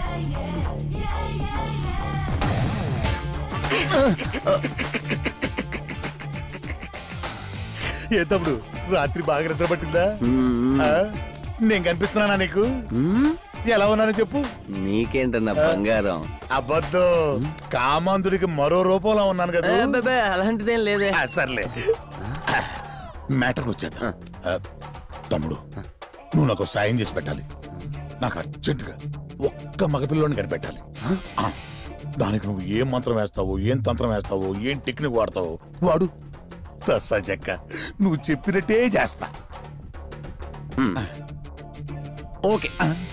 ఏ తమ్ముడు రాత్రి బాగా నిద్ర పట్టిందా ఆ? నేను కనిపిస్తున్నానా నీకు ఎలా ఉన్నానో చెప్పు నీకేంటన్నా బంగారం అబద్ధం కామాంధుడికి మరో రూపంలో ఉన్నాను కదా ఏ, అబ్బబ్బే, అలాంటిదేం లేదే ఆ, సర్లే మ్యాటర్ వచ్చేద్దాం ఆ, తమ్ముడు నువ్వు నాకు సాయం చేసి పెట్టాలి నాకు అర్జెంటుగా ఒక్క మగపిల్లోని కనిపెట్టాలి ఆ, దానికి నువ్వు ఏం మంత్రం వేస్తావో ఏం తంత్రం వేస్తావో ఏం టెక్నిక్ వాడతావో వాడు తస్సా చెక్క నువ్వు చెప్పినట్టే చేస్తా ఓకే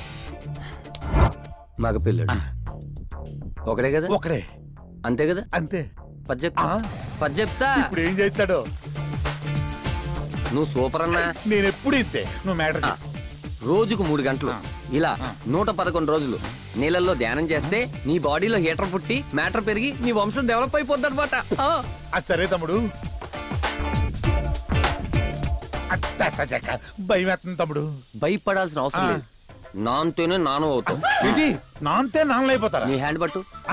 మగపిల్లడు ఒకడే కదా ఒకడే అంతే కదా అంతే పది చెప్తా ఆ? పది చెప్తా ఇప్పుడు ఏం చేస్తాడో నువ్వు సూపర్ అన్నా నేను ఎప్పుడు ఇంతే నువ్వు మ్యాటర్ ఆ, రోజుకు మూడు గంటలు ఇలా నూట పదకొండు రోజులు నీళ్ళల్లో ధ్యానం చేస్తే నీ బాడీలో హీటర్ పుట్టి మ్యాటర్ పెరిగి నీ వంశం డెవలప్ అయిపోద్ది అనమాట అది సరే తమ్ముడు తస్సా చెక్క భయం వేస్తుంది తమ్ముడు భయపడాల్సిన అవసరం ఆ. లేదు నాన్తోనే నాను అవుతావు ఏంటి నాంతే నాన్నలైపోతారా నీ హ్యాండ్ పట్టు ఆ,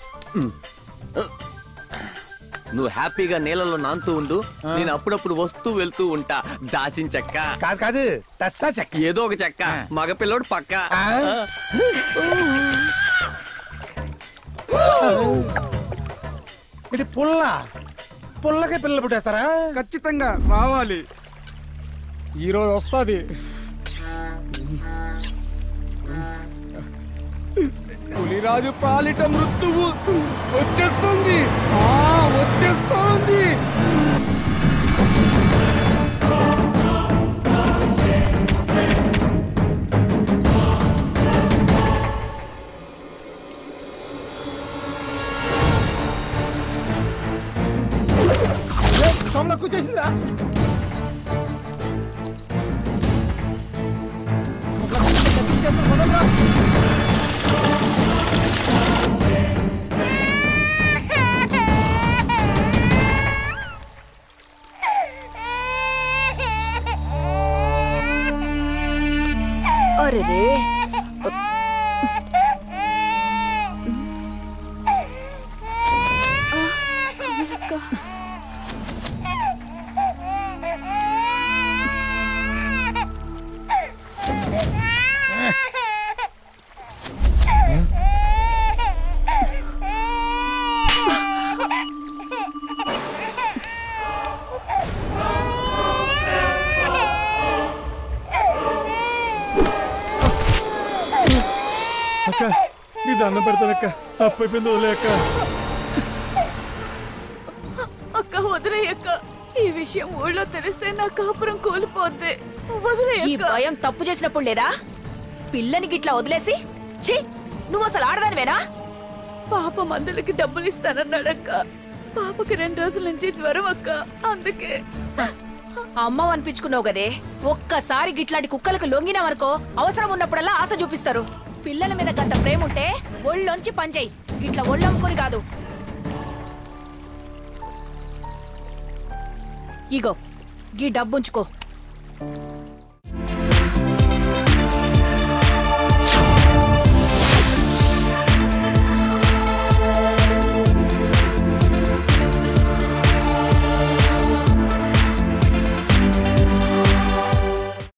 నువ్వు హ్యాపీగా నీళ్ళలో నానుతూ ఉండు నేను అప్పుడప్పుడు వస్తూ వెళ్తూ ఉంటా దాసిన చెక్క కాదు కాదు తస్సా చెక్క ఏదో ఒక చెక్క మగపిల్లోడు పక్క ఆ? ఇది పుల్ల పుల్లకే పిల్లలు పుట్టేస్తారా ఖచ్చితంగా రావాలి ఈరోజు వస్తుంది పులిరాజు పాలిట మృత్యువు వచ్చేస్తుంది ఆ, వచ్చేస్తోంది సోమలకు వచ్చేసిందిరా అరే రే అక్క నీ దండం పెడతానక్క తప్పైపోయింది వదిలే అక్క అక్క వదిలేయక్క ఈ విషయం ఊళ్ళో తెలిస్తే నా కాపురం కోల్పోద్ది ఈ వదిలేయక్క భయం తప్పు చేసినప్పుడు లేదా పిల్లని గిట్లా వదిలేసి ఛీ నువ్వు అసలు ఆడదానివేనా పాప మందులకి డబ్బులు ఇస్తానన్నాడక్క పాపకి రెండు రోజుల నుంచి జ్వరం అక్క అందుకే అమ్మ అనిపించుకున్నావు కదే ఒక్కసారి గిట్లాంటి కుక్కలకు లొంగినావనుకో అవసరం ఉన్నప్పుడల్లా ఆశ చూపిస్తారు పిల్లల మీద గంత ప్రేమ ఉంటే ఒళ్ళొంచి పనిచేయి గిట్ల ఒళ్ళమ్ముకొని కాదు ఇగో గీ డబ్బుంచుకో